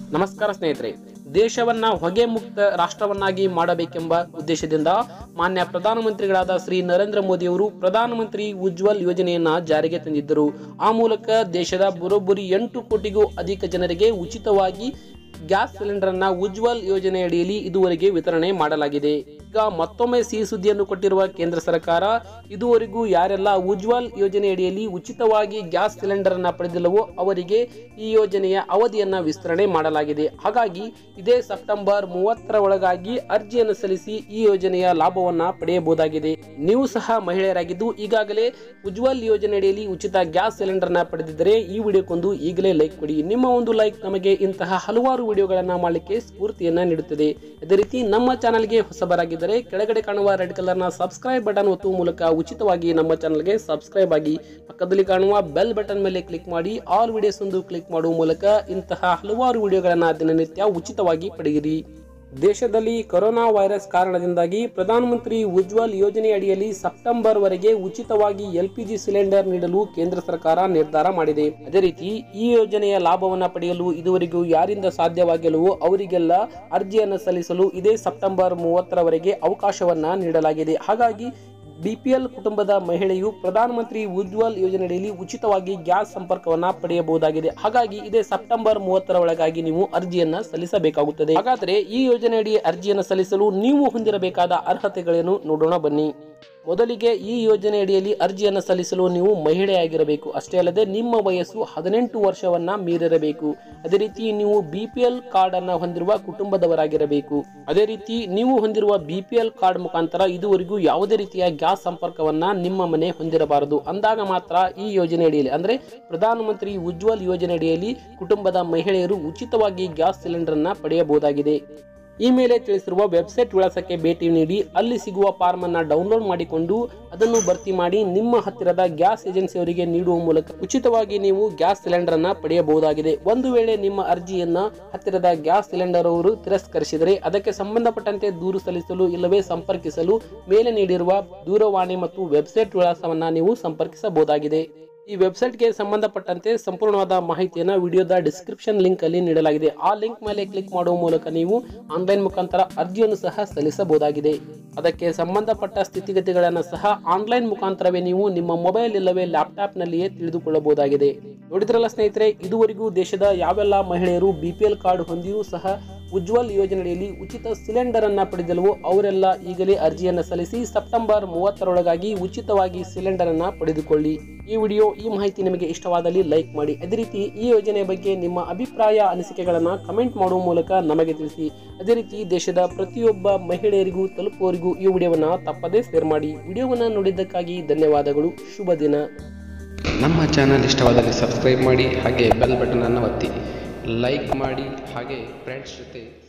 ನಮಸ್ಕಾರ ಸ್ನೇಹಿತರೆ ದೇಶವನ್ನ ಹೊಗೆ ಮುಕ್ತ ರಾಷ್ಟ್ರವನ್ನಾಗಿ ಮಾಡಬೇಕೆಂಬ ಉದ್ದೇಶದಿಂದ ಮಾನ್ಯ ಪ್ರಧಾನಮಂತ್ರಿಗಳಾದ ಶ್ರೀ ನರೇಂದ್ರ ಮೋದಿಯವರು ಪ್ರಧಾನಮಂತ್ರಿ ಉಜ್ವಲ್ ಯೋಜನೆಯನ್ನ ಜಾರಿಗೆ ತಂದಿದ್ದರು ಆ ಮೂಲಕ ದೇಶದ ಬರೋಬ್ಬರಿ ಎಂಟು ಕೋಟಿಗೂ ಅಧಿಕ ಜನರಿಗೆ ಉಚಿತವಾಗಿ ಗ್ಯಾಸ್ ಸಿಲಿಂಡರ್ ಅನ್ನ ಉಜ್ವಲ್ ಯೋಜನೆ ಅಡಿಯಲ್ಲಿ ಇದುವರೆಗೆ ವಿತರಣೆ ಮಾಡಲಾಗಿದೆ ಈಗ ಮತ್ತೊಮ್ಮೆ ಸಿಹಿ ಸುದ್ದಿಯನ್ನು ಕೊಟ್ಟಿರುವ ಕೇಂದ್ರ ಸರ್ಕಾರ ಇದುವರೆಗೂ ಯಾರೆಲ್ಲ ಉಜ್ವಲ್ ಯೋಜನೆ ಅಡಿಯಲ್ಲಿ ಉಚಿತವಾಗಿ ಗ್ಯಾಸ್ ಸಿಲಿಂಡರ್ ಅನ್ನ ಪಡೆದಿಲ್ಲವೋ ಅವರಿಗೆ ಈ ಯೋಜನೆಯ ಅವಧಿಯನ್ನ ವಿಸ್ತರಣೆ ಮಾಡಲಾಗಿದೆ ಹಾಗಾಗಿ ಇದೇ ಸೆಪ್ಟೆಂಬರ್ ಮೂವತ್ತರ ಒಳಗಾಗಿ ಅರ್ಜಿಯನ್ನು ಸಲ್ಲಿಸಿ ಈ ಯೋಜನೆಯ ಲಾಭವನ್ನ ಪಡೆಯಬಹುದಾಗಿದೆ ನೀವು ಸಹ ಮಹಿಳೆಯರಾಗಿದ್ದು ಈಗಾಗಲೇ ಉಜ್ವಲ್ ಯೋಜನೆ ಅಡಿಯಲ್ಲಿ ಉಚಿತ ಗ್ಯಾಸ್ ಸಿಲಿಂಡರ್ ನ ಪಡೆದಿದ್ದರೆ ಈ ವಿಡಿಯೋಕ್ಕೊಂದು ಈಗಲೇ ಲೈಕ್ ಕೊಡಿ ನಿಮ್ಮ ಒಂದು ಲೈಕ್ ನಮಗೆ ಇಂತಹ ಹಲವಾರು ವಿಡಿಯೋಗಳನ್ನ ಮಾಡಲಿಕ್ಕೆ ಸ್ಫೂರ್ತಿಯನ್ನ ನೀಡುತ್ತದೆ ಅದೇ ರೀತಿ ನಮ್ಮ ಚಾನಲ್ಗೆ ಹೊಸಬರಾಗಿದ್ದರೆ ಕೆಳಗಡೆ ಕಾಣುವ ರೆಡ್ ಕಲರ್ನ ಸಬ್ಸ್ಕ್ರೈಬ್ ಬಟನ್ ಒತ್ತುವ ಮೂಲಕ ಉಚಿತವಾಗಿ ನಮ್ಮ ಚಾನಲ್ಗೆ ಸಬ್ಸ್ಕ್ರೈಬ್ ಆಗಿ ಪಕ್ಕದಲ್ಲಿ ಕಾಣುವ ಬೆಲ್ ಬಟನ್ ಮೇಲೆ ಕ್ಲಿಕ್ ಮಾಡಿ ಆಲ್ ವಿಡಿಯೋಸ್ ಒಂದು ಕ್ಲಿಕ್ ಮಾಡುವ ಮೂಲಕ ಇಂತಹ ಹಲವಾರು ವಿಡಿಯೋಗಳನ್ನ ದಿನನಿತ್ಯ ಉಚಿತವಾಗಿ ಪಡೆಯಿರಿ ದೇಶದಲ್ಲಿ ಕೊರೋನಾ ವೈರಸ್ ಕಾರಣದಿಂದಾಗಿ ಪ್ರಧಾನಮಂತ್ರಿ ಉಜ್ವಲ್ ಯೋಜನೆ ಅಡಿಯಲ್ಲಿ ಸೆಪ್ಟೆಂಬರ್ ವರೆಗೆ ಉಚಿತವಾಗಿ ಎಲ್ಪಿಜಿ ಸಿಲಿಂಡರ್ ನೀಡಲು ಕೇಂದ್ರ ಸರ್ಕಾರ ನಿರ್ಧಾರ ಮಾಡಿದೆ ಅದೇ ರೀತಿ ಈ ಯೋಜನೆಯ ಲಾಭವನ್ನ ಪಡೆಯಲು ಇದುವರೆಗೂ ಯಾರಿಂದ ಸಾಧ್ಯವಾಗಿಲ್ಲವೋ ಅವರಿಗೆಲ್ಲ ಅರ್ಜಿಯನ್ನು ಸಲ್ಲಿಸಲು ಇದೇ ಸೆಪ್ಟೆಂಬರ್ ಮೂವತ್ತರವರೆಗೆ ಅವಕಾಶವನ್ನ ನೀಡಲಾಗಿದೆ ಹಾಗಾಗಿ ಬಿಪಿಎಲ್ ಕುಟುಂಬದ ಮಹಿಳೆಯು ಪ್ರಧಾನಮಂತ್ರಿ ಉಜ್ವಲ್ ಯೋಜನೆಯಲ್ಲಿ ಉಚಿತವಾಗಿ ಗ್ಯಾಸ್ ಸಂಪರ್ಕವನ್ನ ಪಡೆಯಬಹುದಾಗಿದೆ ಹಾಗಾಗಿ ಇದೇ ಸೆಪ್ಟೆಂಬರ್ ಮೂವತ್ತರ ಒಳಗಾಗಿ ನೀವು ಅರ್ಜಿಯನ್ನ ಸಲ್ಲಿಸಬೇಕಾಗುತ್ತದೆ ಹಾಗಾದರೆ ಈ ಯೋಜನೆಯಡಿ ಅರ್ಜಿಯನ್ನು ಸಲ್ಲಿಸಲು ನೀವು ಹೊಂದಿರಬೇಕಾದ ಅರ್ಹತೆಗಳೇನು ನೋಡೋಣ ಬನ್ನಿ ಮೊದಲಿಗೆ ಈ ಯೋಜನೆ ಅಡಿಯಲ್ಲಿ ಅರ್ಜಿಯನ್ನು ಸಲ್ಲಿಸಲು ನೀವು ಮಹಿಳೆಯಾಗಿರಬೇಕು ಅಷ್ಟೇ ಅಲ್ಲದೆ ನಿಮ್ಮ ವಯಸ್ಸು ಹದಿನೆಂಟು ವರ್ಷವನ್ನ ಮೀರಿರಬೇಕು ಅದೇ ರೀತಿ ನೀವು ಬಿ ಪಿ ಎಲ್ ಕಾರ್ಡ್ ಅನ್ನ ಹೊಂದಿರುವ ಕುಟುಂಬದವರಾಗಿರಬೇಕು ಅದೇ ರೀತಿ ನೀವು ಹೊಂದಿರುವ ಬಿ ಪಿ ಎಲ್ ಕಾರ್ಡ್ ಮುಖಾಂತರ ಇದುವರೆಗೂ ಯಾವುದೇ ರೀತಿಯ ಗ್ಯಾಸ್ ಸಂಪರ್ಕವನ್ನ ನಿಮ್ಮ ಮನೆ ಹೊಂದಿರಬಾರದು ಅಂದಾಗ ಮಾತ್ರ ಈ ಯೋಜನೆ ಅಡಿಯಲ್ಲಿ ಅಂದ್ರೆ ಪ್ರಧಾನಮಂತ್ರಿ ಉಜ್ವಲ್ ಯೋಜನೆ ಅಡಿಯಲ್ಲಿ ಕುಟುಂಬದ ಮಹಿಳೆಯರು ಉಚಿತವಾಗಿ ಗ್ಯಾಸ್ ಸಿಲಿಂಡರ್ ಅನ್ನ ಪಡೆಯಬಹುದಾಗಿದೆ ಈ ಮೇಲೆ ತಿಳಿಸಿರುವ ವೆಬ್ಸೈಟ್ ವಿಳಾಸಕ್ಕೆ ಭೇಟಿ ನೀಡಿ ಅಲ್ಲಿ ಸಿಗುವ ಫಾರ್ಮ್ ಅನ್ನ ಡೌನ್ಲೋಡ್ ಮಾಡಿಕೊಂಡು ಅದನ್ನು ಭರ್ತಿ ಮಾಡಿ ನಿಮ್ಮ ಹತ್ತಿರದ ಗ್ಯಾಸ್ ಏಜೆನ್ಸಿಯವರಿಗೆ ನೀಡುವ ಮೂಲಕ ಉಚಿತವಾಗಿ ನೀವು ಗ್ಯಾಸ್ ಸಿಲಿಂಡರ್ ಅನ್ನ ಪಡೆಯಬಹುದಾಗಿದೆ ಒಂದು ವೇಳೆ ನಿಮ್ಮ ಅರ್ಜಿಯನ್ನ ಹತ್ತಿರದ ಗ್ಯಾಸ್ ಸಿಲಿಂಡರ್ ಅವರು ತಿರಸ್ಕರಿಸಿದರೆ ಅದಕ್ಕೆ ಸಂಬಂಧಪಟ್ಟಂತೆ ದೂರು ಸಲ್ಲಿಸಲು ಇಲ್ಲವೇ ಸಂಪರ್ಕಿಸಲು ಮೇಲೆ ನೀಡಿರುವ ದೂರವಾಣಿ ಮತ್ತು ವೆಬ್ಸೈಟ್ ವಿಳಾಸವನ್ನ ನೀವು ಸಂಪರ್ಕಿಸಬಹುದಾಗಿದೆ ಈ ವೆಬ್ಸೈಟ್ಗೆ ಸಂಬಂಧಪಟ್ಟಂತೆ ಸಂಪೂರ್ಣವಾದ ಮಾಹಿತಿಯನ್ನು ವಿಡಿಯೋದ ಡಿಸ್ಕ್ರಿಪ್ಷನ್ ಲಿಂಕ್ ಅಲ್ಲಿ ನೀಡಲಾಗಿದೆ ಆ ಲಿಂಕ್ ಮೇಲೆ ಕ್ಲಿಕ್ ಮಾಡುವ ಮೂಲಕ ನೀವು ಆನ್ಲೈನ್ ಮುಖಾಂತರ ಅರ್ಜಿಯನ್ನು ಸಹ ಸಲ್ಲಿಸಬಹುದಾಗಿದೆ ಅದಕ್ಕೆ ಸಂಬಂಧಪಟ್ಟ ಸ್ಥಿತಿಗತಿಗಳನ್ನು ಸಹ ಆನ್ಲೈನ್ ಮುಖಾಂತರವೇ ನೀವು ನಿಮ್ಮ ಮೊಬೈಲ್ ಇಲ್ಲವೇ ಲ್ಯಾಪ್ಟಾಪ್ನಲ್ಲಿಯೇ ತಿಳಿದುಕೊಳ್ಳಬಹುದಾಗಿದೆ ನೋಡಿದ್ರಲ್ಲ ಸ್ನೇಹಿತರೆ ಇದುವರೆಗೂ ದೇಶದ ಯಾವೆಲ್ಲ ಮಹಿಳೆಯರು ಬಿಪಿಎಲ್ ಕಾರ್ಡ್ ಹೊಂದಿಯೂ ಸಹ ಉಜ್ವಲ್ ಯೋಜನೆಯಲ್ಲಿ ಉಚಿತ ಸಿಲಿಂಡರ್ ಅನ್ನ ಪಡೆದಲ್ವೋ ಅವರೆಲ್ಲ ಈಗಲೇ ಅರ್ಜಿಯನ್ನು ಸಲ್ಲಿಸಿ ಸೆಪ್ಟೆಂಬರ್ ಮೂವತ್ತರೊಳಗಾಗಿ ಉಚಿತವಾಗಿ ಸಿಲಿಂಡರ್ ಅನ್ನ ಪಡೆದುಕೊಳ್ಳಿ ಈ ವಿಡಿಯೋ ಈ ಮಾಹಿತಿ ನಿಮಗೆ ಇಷ್ಟವಾದಲ್ಲಿ ಲೈಕ್ ಮಾಡಿ ಅದೇ ರೀತಿ ಈ ಯೋಜನೆ ಬಗ್ಗೆ ನಿಮ್ಮ ಅಭಿಪ್ರಾಯ ಅನಿಸಿಕೆಗಳನ್ನು ಕಮೆಂಟ್ ಮಾಡುವ ಮೂಲಕ ನಮಗೆ ತಿಳಿಸಿ ಅದೇ ರೀತಿ ದೇಶದ ಪ್ರತಿಯೊಬ್ಬ ಮಹಿಳೆಯರಿಗೂ ತಲುಪುವವರಿಗೂ ಈ ವಿಡಿಯೋವನ್ನ ತಪ್ಪದೇ ಶೇರ್ ಮಾಡಿ ವಿಡಿಯೋವನ್ನ ನೋಡಿದ್ದಕ್ಕಾಗಿ ಧನ್ಯವಾದಗಳು ಶುಭ ದಿನ ನಮ್ಮ ಚಾನಲ್ ಇಷ್ಟವಾದಲ್ಲಿ ಸಬ್ಸ್ಕ್ರೈಬ್ ಮಾಡಿ ಹಾಗೆ ಬೆಲ್ ಬಟನನ್ನು ಒತ್ತಿ ಲೈಕ್ ಮಾಡಿ ಹಾಗೆ ಫ್ರೆಂಡ್ಸ್ ಜೊತೆ